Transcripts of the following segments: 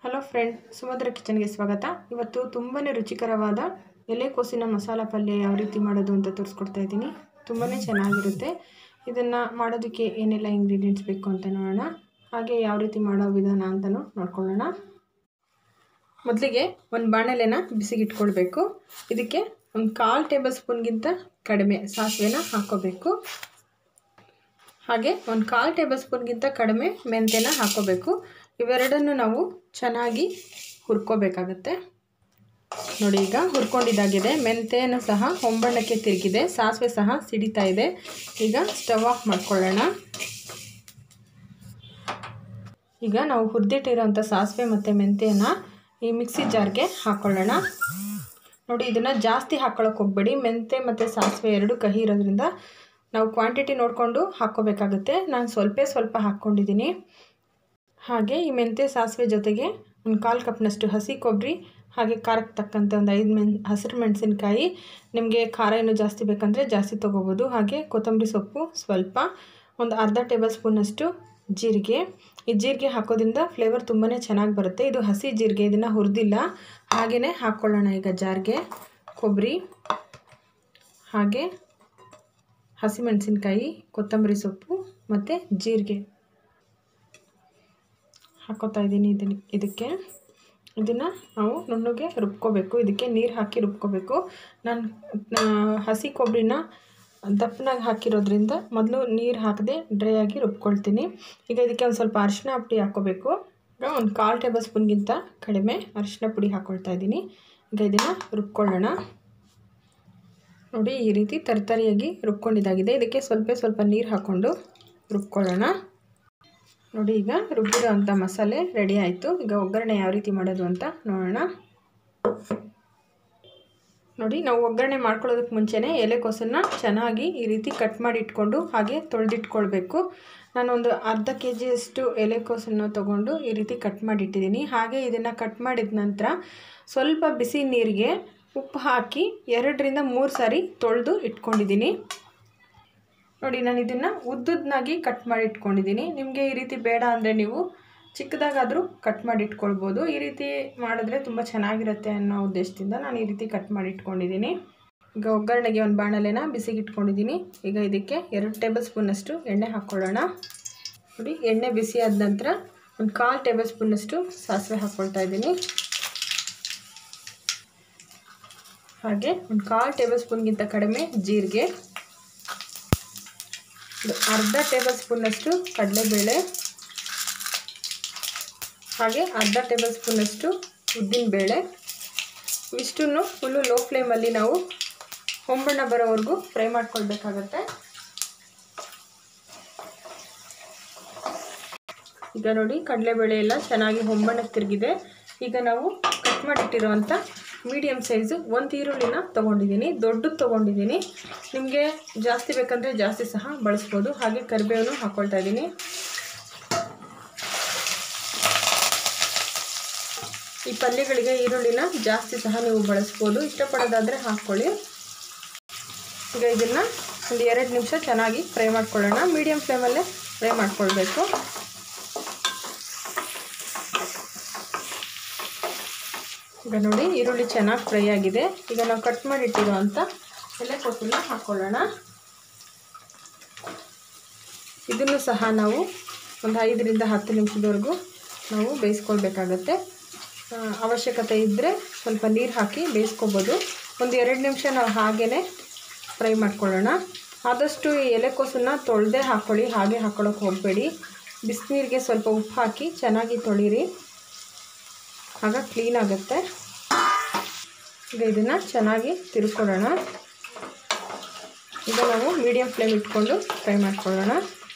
hello friend ಸುಮಧುರ ಕಿಚನ್ಗೆ ಸ್ವಾಗತ ಇವತ್ತು ತುಂಬಾ ರುಚಿಕರವಾದ ಎಲೆಕೋಸಿನ ಮಸಾಲ ಪಲ್ಯ ಯಾವ ರೀತಿ ಮಾಡೋದು ಅಂತ ತೋರಿಸ್ಕೊಡ್ತಾ ಇದ್ದೀನಿ ತುಂಬಾ ಚೆನ್ನಾಗಿರುತ್ತೆ ಇದನ್ನು ಮಾಡೋದಕ್ಕೆ ಏನೆಲ್ಲ ಇಂಗ್ರೀಡಿಯೆಂಟ್ಸ್ ಬೇಕು ಅಂತ ನೋಡೋಣ ಹಾಗೆ ಯಾವ ರೀತಿ ಮಾಡೋ ವಿಧಾನ ಅಂತಲೂ ನೋಡ್ಕೊಳ್ಳೋಣ ಮೊದಲಿಗೆ ಒಂದು ಬಾಣಲೆನ ಬಿಸಿಗಿಟ್ಕೊಳ್ಬೇಕು ಇದಕ್ಕೆ ಒಂದು ಕಾಲು ಟೇಬಲ್ ಸ್ಪೂನ್ಗಿಂತ ಕಡಿಮೆ ಸಾಸಿವೆನ ಹಾಕ್ಕೋಬೇಕು ಹಾಗೆ ಒಂದು ಕಾಲು ಟೇಬಲ್ ಸ್ಪೂನ್ಗಿಂತ ಕಡಿಮೆ ಮೆಂತ್ಯನ ಹಾಕ್ಕೋಬೇಕು ಇವೆರಡನ್ನು ನಾವು ಚೆನ್ನಾಗಿ ಹುರ್ಕೋಬೇಕಾಗತ್ತೆ ನೋಡಿ ಈಗ ಹುರ್ಕೊಂಡಿದ್ದಾಗಿದೆ ಮೆಂತ್ಯನೂ ಸಹ ಹೊಂಬಣ್ಣಕ್ಕೆ ತಿರುಗಿದೆ ಸಾಸಿವೆ ಸಹ ಸಿಡಿತಾ ಇದೆ ಈಗ ಸ್ಟವ್ ಆಫ್ ಮಾಡ್ಕೊಳ್ಳೋಣ ಈಗ ನಾವು ಹುರಿದಿಟ್ಟಿರೋಂಥ ಸಾಸಿವೆ ಮತ್ತು ಮೆಂತ್ಯನ ಈ ಮಿಕ್ಸಿ ಜಾರ್ಗೆ ಹಾಕ್ಕೊಳ್ಳೋಣ ನೋಡಿ ಇದನ್ನು ಜಾಸ್ತಿ ಹಾಕ್ಕೊಳ್ಳೋಕೆ ಹೋಗಬೇಡಿ ಮೆಂತ್ಯ ಮತ್ತು ಸಾಸಿವೆ ಎರಡು ಕಹಿ ಇರೋದ್ರಿಂದ ನಾವು ಕ್ವಾಂಟಿಟಿ ನೋಡಿಕೊಂಡು ಹಾಕ್ಕೋಬೇಕಾಗುತ್ತೆ ನಾನು ಸ್ವಲ್ಪ ಸ್ವಲ್ಪ ಹಾಕ್ಕೊಂಡಿದ್ದೀನಿ ಹಾಗೆ ಈ ಮೆಂತ್ಯ ಸಾಸಿವೆ ಜೊತೆಗೆ ಒಂದು ಕಾಲು ಕಪ್ನಷ್ಟು ಹಸಿ ಕೊಬ್ಬರಿ ಹಾಗೆ ಖಾರಕ್ಕೆ ತಕ್ಕಂತೆ ಒಂದು ಐದು ಮೆಣ್ ಹಸಿರು ಮೆಣಸಿನ್ಕಾಯಿ ನಿಮಗೆ ಖಾರ ಇನ್ನೂ ಜಾಸ್ತಿ ಬೇಕಂದರೆ ಜಾಸ್ತಿ ತೊಗೋಬೋದು ಹಾಗೆ ಕೊತ್ತಂಬರಿ ಸೊಪ್ಪು ಸ್ವಲ್ಪ ಒಂದು ಅರ್ಧ ಟೇಬಲ್ ಸ್ಪೂನಷ್ಟು ಜೀರಿಗೆ ಈ ಜೀರಿಗೆ ಹಾಕೋದ್ರಿಂದ ಫ್ಲೇವರ್ ತುಂಬಾ ಚೆನ್ನಾಗಿ ಬರುತ್ತೆ ಇದು ಹಸಿ ಜೀರಿಗೆ ಇದನ್ನು ಹುರಿದಿಲ್ಲ ಹಾಗೆಯೇ ಹಾಕ್ಕೊಳ್ಳೋಣ ಈಗ ಜಾರ್ಗೆ ಕೊಬ್ಬರಿ ಹಾಗೆ ಹಸಿಮೆಣಸಿನ್ಕಾಯಿ ಕೊತ್ತಂಬರಿ ಸೊಪ್ಪು ಮತ್ತು ಜೀರಿಗೆ ಹಾಕೋತಾ ಇದ್ದೀನಿ ಇದನ್ನು ಇದಕ್ಕೆ ಇದನ್ನು ನಾವು ನುಣ್ಣಗೆ ರುಬ್ಕೋಬೇಕು ಇದಕ್ಕೆ ನೀರು ಹಾಕಿ ರುಬ್ಕೋಬೇಕು ನಾನು ಹಸಿ ಕೊಬ್ಬರಿನ ದಪ್ಪನಾಗಿ ಹಾಕಿರೋದ್ರಿಂದ ಮೊದಲು ನೀರು ಹಾಕದೆ ಡ್ರೈ ಆಗಿ ರುಬ್ಕೊಳ್ತೀನಿ ಈಗ ಇದಕ್ಕೆ ಒಂದು ಸ್ವಲ್ಪ ಅರಿಶಿನ ಪುಡಿ ಹಾಕ್ಕೋಬೇಕು ಈಗ ಒಂದು ಕಾಲು ಟೇಬಲ್ ಸ್ಪೂನ್ಗಿಂತ ಕಡಿಮೆ ಅರಿಶಿನ ಪುಡಿ ಹಾಕ್ಕೊಳ್ತಾ ಇದ್ದೀನಿ ಈಗ ಇದನ್ನು ರುಬ್ಕೊಳ್ಳೋಣ ನೋಡಿ ಈ ರೀತಿ ತರ್ತರಿಯಾಗಿ ರುಬ್ಕೊಂಡಿದ್ದಾಗಿದೆ ಇದಕ್ಕೆ ಸ್ವಲ್ಪ ಸ್ವಲ್ಪ ನೀರು ಹಾಕ್ಕೊಂಡು ರುಬ್ಕೊಳ್ಳೋಣ ನೋಡಿ ಈಗ ರುಬ್ಬಿರೋ ಅಂಥ ಮಸಾಲೆ ರೆಡಿ ಆಯಿತು ಈಗ ಒಗ್ಗರಣೆ ಯಾವ ರೀತಿ ಮಾಡೋದು ಅಂತ ನೋಡೋಣ ನೋಡಿ ನಾವು ಒಗ್ಗರಣೆ ಮಾಡ್ಕೊಳ್ಳೋದಕ್ಕೆ ಮುಂಚೆನೇ ಎಲೆಕೋಸನ್ನು ಚೆನ್ನಾಗಿ ಈ ರೀತಿ ಕಟ್ ಮಾಡಿ ಇಟ್ಕೊಂಡು ಹಾಗೆ ತೊಳೆದಿಟ್ಕೊಳ್ಬೇಕು ನಾನೊಂದು ಅರ್ಧ ಕೆ ಜಿಯಷ್ಟು ಎಲೆಕೋಸನ್ನು ತೊಗೊಂಡು ಈ ರೀತಿ ಕಟ್ ಮಾಡಿ ಇಟ್ಟಿದ್ದೀನಿ ಹಾಗೆ ಇದನ್ನು ಕಟ್ ಮಾಡಿದ ನಂತರ ಸ್ವಲ್ಪ ಬಿಸಿ ನೀರಿಗೆ ಉಪ್ಪು ಹಾಕಿ ಎರಡರಿಂದ ಮೂರು ಸಾರಿ ತೊಳೆದು ಇಟ್ಕೊಂಡಿದ್ದೀನಿ ನೋಡಿ ನಾನು ಇದನ್ನು ಉದ್ದುದನ್ನಾಗಿ ಕಟ್ ಮಾಡಿ ಇಟ್ಕೊಂಡಿದ್ದೀನಿ ನಿಮಗೆ ಈ ರೀತಿ ಬೇಡ ಅಂದರೆ ನೀವು ಚಿಕ್ಕದಾಗಾದರೂ ಕಟ್ ಮಾಡಿ ಇಟ್ಕೊಳ್ಬೋದು ಈ ರೀತಿ ಮಾಡಿದ್ರೆ ತುಂಬ ಚೆನ್ನಾಗಿರುತ್ತೆ ಅನ್ನೋ ಉದ್ದೇಶದಿಂದ ನಾನು ಈ ರೀತಿ ಕಟ್ ಮಾಡಿ ಇಟ್ಕೊಂಡಿದ್ದೀನಿ ಈಗ ಒಗ್ಗರಣೆಗೆ ಒಂದು ಬಾಣಲೆನ ಬಿಸಿಗೆ ಇಟ್ಕೊಂಡಿದ್ದೀನಿ ಈಗ ಇದಕ್ಕೆ ಎರಡು ಟೇಬಲ್ ಸ್ಪೂನಷ್ಟು ಎಣ್ಣೆ ಹಾಕ್ಕೊಳ್ಳೋಣ ನೋಡಿ ಎಣ್ಣೆ ಬಿಸಿ ಆದ ನಂತರ ಒಂದು ಕಾಲು ಟೇಬಲ್ ಸ್ಪೂನಷ್ಟು ಸಾಸಿವೆ ಹಾಕ್ಕೊಳ್ತಾ ಇದ್ದೀನಿ ಹಾಗೆ ಒಂದು ಕಾಲು ಟೇಬಲ್ ಸ್ಪೂನ್ಗಿಂತ ಕಡಿಮೆ ಜೀರಿಗೆ ಅರ್ಧ ಟೇಬಲ್ ಸ್ಪೂನಷ್ಟು ಕಡಲೆಬೇಳೆ ಹಾಗೆ ಅರ್ಧ ಟೇಬಲ್ ಸ್ಪೂನಷ್ಟು ಉದ್ದಿನಬೇಳೆ ಇಷ್ಟನ್ನು ಫುಲ್ಲು ಲೋ ಫ್ಲೇಮಲ್ಲಿ ನಾವು ಹೊಂಬಣ್ಣ ಬರೋವರೆಗೂ ಫ್ರೈ ಮಾಡ್ಕೊಳ್ಬೇಕಾಗತ್ತೆ ಈಗ ನೋಡಿ ಕಡಲೆಬೇಳೆ ಎಲ್ಲ ಚೆನ್ನಾಗಿ ಹೊಂಬಣ್ಣಕ್ಕೆ ತಿರುಗಿದೆ ಈಗ ನಾವು ಕಟ್ ಮಾಡಿಟ್ಟಿರುವಂಥ ಮೀಡಿಯಮ್ ಸೈಜು ಒಂದು ಈರುಳ್ಳಿನ ತೊಗೊಂಡಿದ್ದೀನಿ ದೊಡ್ಡದು ತೊಗೊಂಡಿದ್ದೀನಿ ನಿಮಗೆ ಜಾಸ್ತಿ ಬೇಕಂದರೆ ಜಾಸ್ತಿ ಸಹ ಬಳಸ್ಬೋದು ಹಾಗೆ ಕರಿಬೇವನ್ನು ಹಾಕ್ಕೊಳ್ತಾ ಇದ್ದೀನಿ ಈ ಪಲ್ಯಗಳಿಗೆ ಈರುಳ್ಳಿನ ಜಾಸ್ತಿ ಸಹ ನೀವು ಬಳಸ್ಬೋದು ಇಷ್ಟಪಡೋದಾದರೆ ಹಾಕ್ಕೊಳ್ಳಿ ಈಗ ಇದನ್ನು ಒಂದು ಎರಡು ನಿಮಿಷ ಚೆನ್ನಾಗಿ ಫ್ರೈ ಮಾಡ್ಕೊಳ್ಳೋಣ ಮೀಡಿಯಮ್ ಫ್ಲೇಮಲ್ಲೇ ಫ್ರೈ ಮಾಡ್ಕೊಳ್ಬೇಕು ಈಗ ನೋಡಿ ಈರುಳ್ಳಿ ಚೆನ್ನಾಗಿ ಫ್ರೈ ಆಗಿದೆ ಈಗ ನಾವು ಕಟ್ ಮಾಡಿಟ್ಟಿರೋ ಅಂಥ ಎಲೆಕೋಸನ್ನ ಹಾಕ್ಕೊಳ್ಳೋಣ ಇದನ್ನು ಸಹ ನಾವು ಒಂದು ಐದರಿಂದ ಹತ್ತು ನಿಮಿಷದವರೆಗೂ ನಾವು ಬೇಯಿಸ್ಕೊಳ್ಬೇಕಾಗತ್ತೆ ಅವಶ್ಯಕತೆ ಇದ್ದರೆ ಸ್ವಲ್ಪ ನೀರು ಹಾಕಿ ಬೇಯಿಸ್ಕೊಬೋದು ಒಂದು ಎರಡು ನಿಮಿಷ ನಾವು ಹಾಗೇ ಫ್ರೈ ಮಾಡ್ಕೊಳ್ಳೋಣ ಆದಷ್ಟು ಈ ಎಲೆಕೋಸನ್ನು ತೊಳೆದೇ ಹಾಕ್ಕೊಳ್ಳಿ ಹಾಗೆ ಹಾಕ್ಕೊಳ್ಳೋಕೆ ಹೋಗಬೇಡಿ ಬಿಸಿನೀರಿಗೆ ಸ್ವಲ್ಪ ಉಪ್ಪು ಹಾಕಿ ಚೆನ್ನಾಗಿ ತೊಳಿರಿ ಆಗ ಕ್ಲೀನ್ ಆಗುತ್ತೆ ಈಗ ಇದನ್ನು ಚೆನ್ನಾಗಿ ತಿರ್ಕೊಳ್ಳೋಣ ಈಗ ನಾವು ಮೀಡಿಯಮ್ ಫ್ಲೇಮ್ ಇಟ್ಕೊಂಡು ಫ್ರೈ ಮಾಡ್ಕೊಳ್ಳೋಣ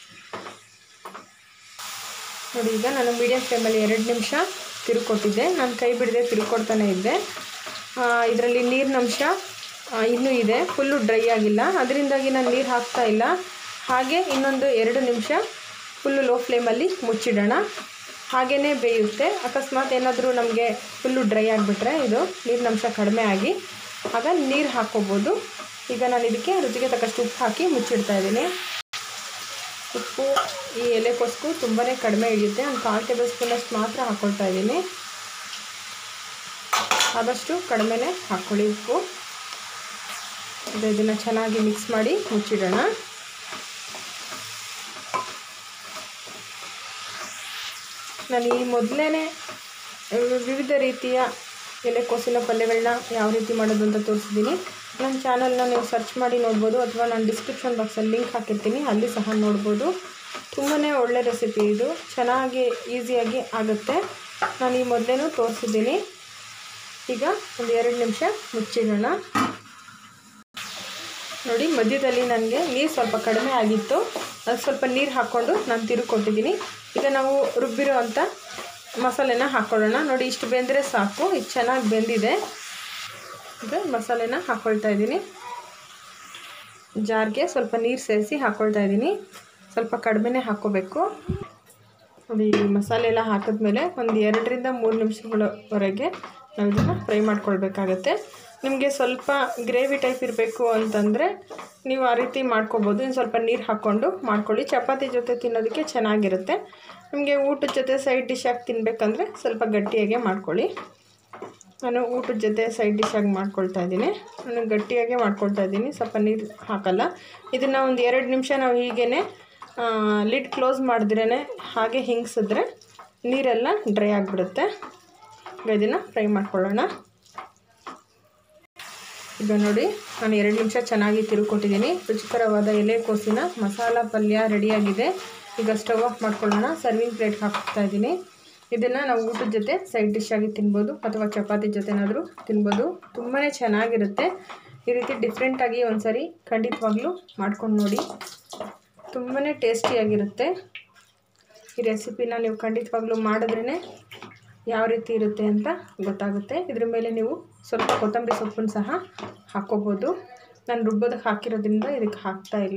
ನೋಡಿ ಈಗ ನಾನು ಮೀಡಿಯಮ್ ಫ್ಲೇಮಲ್ಲಿ ಎರಡು ನಿಮಿಷ ತಿರುಕೊಟ್ಟಿದ್ದೆ ನಾನು ಕೈ ಬಿಡದೆ ತಿರುಕೊಡ್ತಾನೆ ಇದ್ದೆ ಇದರಲ್ಲಿ ನೀರಿನ ಅಂಶ ಇನ್ನೂ ಇದೆ ಫುಲ್ಲು ಡ್ರೈ ಆಗಿಲ್ಲ ಅದರಿಂದಾಗಿ ನಾನು ನೀರು ಹಾಕ್ತಾ ಇಲ್ಲ ಹಾಗೆ ಇನ್ನೊಂದು ಎರಡು ನಿಮಿಷ ಫುಲ್ಲು ಲೋ ಫ್ಲೇಮಲ್ಲಿ ಮುಚ್ಚಿಡೋಣ ಹಾಗೇ ಬೇಯುತ್ತೆ ಅಕಸ್ಮಾತ್ ಏನಾದರೂ ನಮಗೆ ಫುಲ್ಲು ಡ್ರೈ ಆಗಿಬಿಟ್ರೆ ಇದು ನೀರಿನಂಶ ಕಡಿಮೆ ಆಗಿ ಆಗ ನೀರು ಹಾಕ್ಕೋಬೋದು ಈಗ ನಾನು ಇದಕ್ಕೆ ರುಚಿಗೆ ತಕ್ಕಷ್ಟು ಉಪ್ಪು ಹಾಕಿ ಮುಚ್ಚಿಡ್ತಾ ಇದ್ದೀನಿ ಉಪ್ಪು ಈ ಎಲೆಕೋಸ್ಗೂ ತುಂಬಾ ಕಡಿಮೆ ಹಿಡಿಯುತ್ತೆ ಒಂದು ಕಾಲು ಟೇಬಲ್ ಸ್ಪೂನಷ್ಟು ಮಾತ್ರ ಹಾಕ್ಕೊಳ್ತಾ ಇದ್ದೀನಿ ಆದಷ್ಟು ಕಡಿಮೆನೇ ಹಾಕ್ಕೊಳ್ಳಿ ಉಪ್ಪು ಇದು ಇದನ್ನು ಚೆನ್ನಾಗಿ ಮಿಕ್ಸ್ ಮಾಡಿ ಮುಚ್ಚಿಡೋಣ ನಾನು ಈ ಮೊದಲೇ ವಿವಿಧ ರೀತಿಯ ಎಲೆಕೋಸಿನ ಪಲ್ಯಗಳನ್ನ ಯಾವ ರೀತಿ ಮಾಡೋದು ಅಂತ ತೋರಿಸಿದ್ದೀನಿ ನನ್ನ ಚಾನಲ್ನ ನೀವು ಸರ್ಚ್ ಮಾಡಿ ನೋಡ್ಬೋದು ಅಥವಾ ನಾನು ಡಿಸ್ಕ್ರಿಪ್ಷನ್ ಬಾಕ್ಸಲ್ಲಿ ಲಿಂಕ್ ಹಾಕಿರ್ತೀನಿ ಅಲ್ಲಿ ಸಹ ನೋಡ್ಬೋದು ತುಂಬಾ ಒಳ್ಳೆ ರೆಸಿಪಿ ಇದು ಚೆನ್ನಾಗಿ ಈಸಿಯಾಗಿ ಆಗುತ್ತೆ ನಾನು ಈ ಮೊದಲೇನೂ ತೋರಿಸಿದ್ದೀನಿ ಈಗ ಒಂದು ಎರಡು ನಿಮಿಷ ಮುಚ್ಚಿಡೋಣ ನೋಡಿ ಮಧ್ಯದಲ್ಲಿ ನನಗೆ ನೀರು ಸ್ವಲ್ಪ ಕಡಿಮೆ ಆಗಿತ್ತು ಅದು ಸ್ವಲ್ಪ ನೀರು ಹಾಕ್ಕೊಂಡು ನಾನು ತಿರುಗಿ ಕೊಟ್ಟಿದ್ದೀನಿ ಈಗ ನಾವು ರುಬ್ಬಿರೋ ಅಂಥ ಮಸಾಲೆನ ಹಾಕ್ಕೊಳ್ಳೋಣ ನೋಡಿ ಇಷ್ಟು ಬೆಂದರೆ ಸಾಕು ಇದು ಚೆನ್ನಾಗಿ ಬೆಂದಿದೆ ಈಗ ಮಸಾಲೆನ ಹಾಕ್ಕೊಳ್ತಾ ಇದ್ದೀನಿ ಜಾರ್ಗೆ ಸ್ವಲ್ಪ ನೀರು ಸೇರಿಸಿ ಹಾಕ್ಕೊಳ್ತಾ ಇದ್ದೀನಿ ಸ್ವಲ್ಪ ಕಡಿಮೆನೇ ಹಾಕ್ಕೋಬೇಕು ನೋಡಿ ಈ ಮಸಾಲೆ ಎಲ್ಲ ಹಾಕಿದ್ಮೇಲೆ ಒಂದು ಎರಡರಿಂದ ಮೂರು ನಿಮಿಷಗಳವರೆಗೆ ನಾವು ಇದನ್ನು ಫ್ರೈ ಮಾಡ್ಕೊಳ್ಬೇಕಾಗತ್ತೆ ನಿಮಗೆ ಸ್ವಲ್ಪ ಗ್ರೇವಿ ಟೈಪ್ ಇರಬೇಕು ಅಂತಂದರೆ ನೀವು ಆ ರೀತಿ ಮಾಡ್ಕೊಬೋದು ಇನ್ನು ಸ್ವಲ್ಪ ನೀರು ಹಾಕ್ಕೊಂಡು ಮಾಡ್ಕೊಳ್ಳಿ ಚಪಾತಿ ಜೊತೆ ತಿನ್ನೋದಕ್ಕೆ ಚೆನ್ನಾಗಿರುತ್ತೆ ನಿಮಗೆ ಊಟದ ಜೊತೆ ಸೈಡ್ ಡಿಶ್ ಆಗಿ ತಿನ್ನಬೇಕಂದ್ರೆ ಸ್ವಲ್ಪ ಗಟ್ಟಿಯಾಗೆ ಮಾಡ್ಕೊಳ್ಳಿ ನಾನು ಊಟದ ಜೊತೆ ಸೈಡ್ ಡಿಶಾಗಿ ಮಾಡ್ಕೊಳ್ತಾ ಇದ್ದೀನಿ ನಾನು ಗಟ್ಟಿಯಾಗೆ ಮಾಡ್ಕೊಳ್ತಾ ಇದ್ದೀನಿ ಸ್ವಲ್ಪ ನೀರು ಹಾಕಲ್ಲ ಇದನ್ನು ಒಂದು ಎರಡು ನಿಮಿಷ ನಾವು ಹೀಗೇ ಲಿಡ್ ಕ್ಲೋಸ್ ಮಾಡಿದ್ರೇ ಹಾಗೆ ಹಿಂಗ್ಸಿದ್ರೆ ನೀರೆಲ್ಲ ಡ್ರೈ ಆಗಿಬಿಡುತ್ತೆ ಈಗ ಇದನ್ನು ಫ್ರೈ ಮಾಡ್ಕೊಳ್ಳೋಣ ಈಗ ನೋಡಿ ನಾನು ಎರಡು ನಿಮಿಷ ಚೆನ್ನಾಗಿ ತಿರುಕೊಟ್ಟಿದ್ದೀನಿ ರುಚಿಕರವಾದ ಎಲೆಕೋಸಿನ ಮಸಾಲ ಪಲ್ಯ ರೆಡಿಯಾಗಿದೆ ಈಗ ಸ್ಟವ್ ಆಫ್ ಮಾಡ್ಕೊಳ್ಳೋಣ ಸರ್ವಿಂಗ್ ಪ್ಲೇಟ್ಗೆ ಹಾಕ್ತಾ ಇದ್ದೀನಿ ಇದನ್ನು ನಾವು ಊಟದ ಜೊತೆ ಸೈಡ್ ಡಿಶ್ ಆಗಿ ತಿನ್ಬೋದು ಅಥವಾ ಚಪಾತಿ ಜೊತೆನಾದರೂ ತಿನ್ಬೋದು ತುಂಬಾ ಚೆನ್ನಾಗಿರುತ್ತೆ ಈ ರೀತಿ ಡಿಫ್ರೆಂಟಾಗಿ ಒಂದು ಸರಿ ಖಂಡಿತವಾಗ್ಲೂ ಮಾಡ್ಕೊಂಡು ನೋಡಿ ತುಂಬಾ ಟೇಸ್ಟಿಯಾಗಿರುತ್ತೆ ಈ ರೆಸಿಪಿನ ನೀವು ಖಂಡಿತವಾಗ್ಲೂ ಮಾಡಿದ್ರೇ ಯಾವ ರೀತಿ ಇರುತ್ತೆ ಅಂತ ಗೊತ್ತಾಗುತ್ತೆ ಇದ್ರ ಮೇಲೆ ನೀವು ಸ್ವಲ್ಪ ಕೊತ್ತಂಬರಿ ಸೊಪ್ಪನ್ನು ಸಹ ಹಾಕ್ಕೋಬೋದು ನಾನು ರುಬ್ಬೋದಕ್ಕೆ ಹಾಕಿರೋದ್ರಿಂದ ಇದಕ್ಕೆ ಹಾಕ್ತಾ ಇಲ್ಲ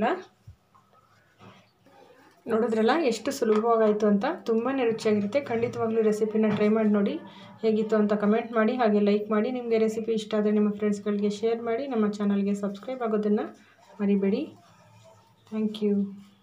ನೋಡಿದ್ರಲ್ಲ ಎಷ್ಟು ಸುಲಭವಾಗಾಯಿತು ಅಂತ ತುಂಬಾ ರುಚಿಯಾಗಿರುತ್ತೆ ಖಂಡಿತವಾಗ್ಲೂ ರೆಸಿಪಿನ ಟ್ರೈ ಮಾಡಿ ನೋಡಿ ಹೇಗಿತ್ತು ಅಂತ ಕಮೆಂಟ್ ಮಾಡಿ ಹಾಗೆ ಲೈಕ್ ಮಾಡಿ ನಿಮಗೆ ರೆಸಿಪಿ ಇಷ್ಟ ಆದರೆ ನಿಮ್ಮ ಫ್ರೆಂಡ್ಸ್ಗಳಿಗೆ ಶೇರ್ ಮಾಡಿ ನಮ್ಮ ಚಾನಲ್ಗೆ ಸಬ್ಸ್ಕ್ರೈಬ್ ಆಗೋದನ್ನು ಮರಿಬೇಡಿ ಥ್ಯಾಂಕ್ ಯು